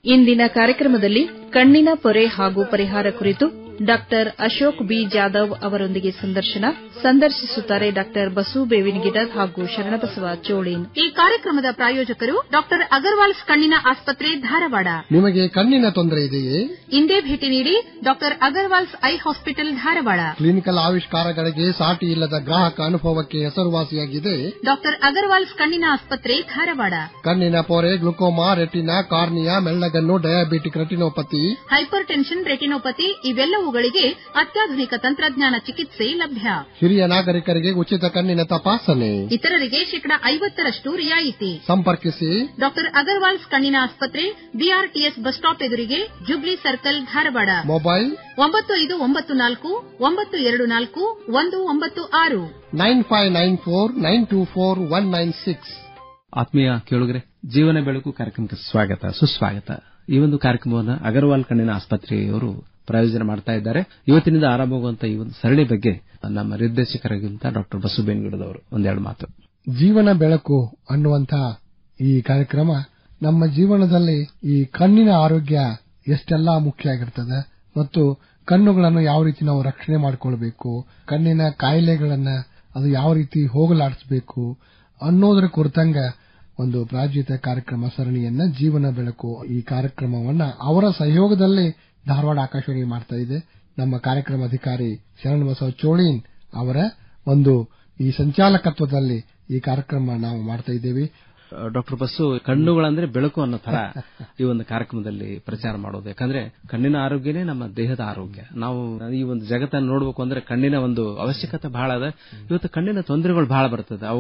ಇಂದಿನ ಕಾರ್ಯಕ್ರಮದಲ್ಲಿ ಕಣ್ಣಿನ ಪೊರೆ ಹಾಗೂ ಪರಿಹಾರ ಕುರಿತು ಡಾಕ್ಟರ್ ಅಶೋಕ್ ಬಿ ಜಾಧವ್ ಅವರೊಂದಿಗೆ ಸಂದರ್ಶನ ಸಂದರ್ಶಿಸುತ್ತಾರೆ ಡಾಕ್ಟರ್ ಬಸು ಬೇವಿನಗಿಡದ್ ಹಾಗೂ ಶರಣಬಸವ ಚೋಳೀನ್ ಈ ಕಾರ್ಯಕ್ರಮದ ಪ್ರಾಯೋಜಕರು ಡಾಕ್ಟರ್ ಅಗರ್ವಾಲ್ಸ್ ಕಣ್ಣಿನ ಆಸ್ಪತ್ರೆ ಧಾರವಾಡ ನಿಮಗೆ ಕಣ್ಣಿನ ತೊಂದರೆ ಇದೆಯೇ ಇಂದೇ ಭೇಟಿ ನೀಡಿ doctor Agarwal's eye hospital Dharwad clinical ಆವಿಷ್ಕಾರಗಳಿಗೆ ಸಾಟಿ ಇಲ್ಲದ ಗ್ರಾಹಕ ಅನುಭವಕ್ಕೆ ಹೆಸರುವಾಸಿಯಾಗಿದೆ ಡಾಕ್ಟರ್ ಅಗರ್ವಾಲ್ಸ್ ಕಣ್ಣಿನ ಆಸ್ಪತ್ರೆ ಧಾರವಾಡ ಕಣ್ಣಿನ ಪೊರೆ ಗ್ಲುಕೋಮಾ ರೆಟಿನಾ ಕಾರ್ನಿಯಾ ಮೆಳ್ಳಗನ್ನು diabetic retinopathy hypertension retinopathy ಇವೆಲ್ಲವುಗಳಿಗೆ ಅತ್ಯಾಧುನಿಕ ತಂತ್ರಜ್ಞಾನ ಚಿಕಿತ್ಸೆ ಲಭ್ಯ ಹಿರಿಯ ನಾಗರಿಕರಿಗೆ ಉಚಿತ ಕಣ್ಣಿನ ತಪಾಸಣೆ ಇತರರಿಗೆ ಶೇಕಡಾ ಐವತ್ತರಷ್ಟು ರಿಯಾಯಿತಿ ಸಂಪರ್ಕಿಸಿ ಡಾಕ್ಟರ್ ಅಗರ್ವಾಲ್ಸ್ ಕಣ್ಣಿನ ಆಸ್ಪತ್ರೆ ಬಿಆರ್ಟಿಎಸ್ ಬಸ್ ಸ್ಟಾಪ್ ಎದುರಿಗೆ ಜುಬ್ಲಿ ಸರ್ಕಲ್ ಧಾರವಾಡ ಮೊಬೈಲ್ ಒಂಬತ್ತು ಐದು ಒಂಬತ್ತು ನಾಲ್ಕು ಒಂಬತ್ತು ಎರಡು ನಾಲ್ಕು ಒಂದು ಒಂಬತ್ತು ಆರು nine five nine four nine two four one nine six ಆತ್ಮೀಯ ಕೇಳುಗರೆ ಜೀವನ ಬೆಳಕು ಕಾರ್ಯಕ್ರಮಕ್ಕೆ ಸ್ವಾಗತ ಸುಸ್ವಾಗತ ಈ ಒಂದು ಕಾರ್ಯಕ್ರಮವನ್ನು ಅಗರ್ವಾಲ್ ಕಣ್ಣಿನ ಆಸ್ಪತ್ರೆಯವರು ಪ್ರಾಯೋಜನೆ ಮಾಡ್ತಾ ಇದ್ದಾರೆ ಇವತ್ತಿನಿಂದ ಆರಂಭವಾಗುವಂತಹ ಈ ಒಂದು ಸರಣಿ ಬಗ್ಗೆ ನಮ್ಮ ನಿರ್ದೇಶಕರಾಗಿರುವಂತಹ ಡಾಕ್ಟರ್ ಬಸು ಬೇನ್ಗುಡದವರು ಒಂದೆರಡು ಮಾತು ಜೀವನ ಬೆಳಕು ಅನ್ನುವಂಥ ಈ ಕಾರ್ಯಕ್ರಮ ನಮ್ಮ ಜೀವನದಲ್ಲಿ ಈ ಕಣ್ಣಿನ ಆರೋಗ್ಯ ಎಷ್ಟೆಲ್ಲ ಮುಖ್ಯ ಆಗಿರ್ತದೆ ಮತ್ತು ಕಣ್ಣುಗಳನ್ನು ಯಾವ ರೀತಿ ನಾವು ರಕ್ಷಣೆ ಮಾಡಿಕೊಳ್ಬೇಕು ಕಣ್ಣಿನ ಕಾಯಿಲೆಗಳನ್ನ ಅದು ಯಾವ ರೀತಿ ಹೋಗಲಾಡಿಸಬೇಕು ಅನ್ನೋದರ ಕುರಿತಂಗ ಒಂದು ಪ್ರಾಯೋಜಿತ ಕಾರ್ಯಕ್ರಮ ಸರಣಿಯನ್ನ ಜೀವನ ಬೆಳಕು ಈ ಕಾರ್ಯಕ್ರಮವನ್ನ ಅವರ ಸಹಯೋಗದಲ್ಲಿ ಧಾರವಾಡ ಆಕಾಶವಾಣಿ ಮಾಡ್ತಾ ಇದೆ ನಮ್ಮ ಕಾರ್ಯಕ್ರಮ ಅಧಿಕಾರಿ ಶರಣಬಸವ ಚೋಳೀನ್ ಅವರ ಒಂದು ಈ ಸಂಚಾಲಕತ್ವದಲ್ಲಿ ಈ ಕಾರ್ಯಕ್ರಮ ನಾವು ಮಾಡ್ತಾ ಇದ್ದೇವೆ ಡಾಕ್ಟರ್ ಬಸ್ಸು ಕಣ್ಣುಗಳಂದ್ರೆ ಬೆಳಕು ಅನ್ನೋ ತರ ಈ ಒಂದು ಕಾರ್ಯಕ್ರಮದಲ್ಲಿ ಪ್ರಚಾರ ಮಾಡೋದು ಯಾಕಂದ್ರೆ ಕಣ್ಣಿನ ಆರೋಗ್ಯನೇ ನಮ್ಮ ದೇಹದ ಆರೋಗ್ಯ ನಾವು ಈ ಒಂದು ಜಗತ್ತನ್ನು ನೋಡಬೇಕು ಅಂದ್ರೆ ಕಣ್ಣಿನ ಒಂದು ಅವಶ್ಯಕತೆ ಬಹಳ ಅದ ಇವತ್ತು ಕಣ್ಣಿನ ತೊಂದರೆಗಳು ಬಹಳ ಬರ್ತದೆ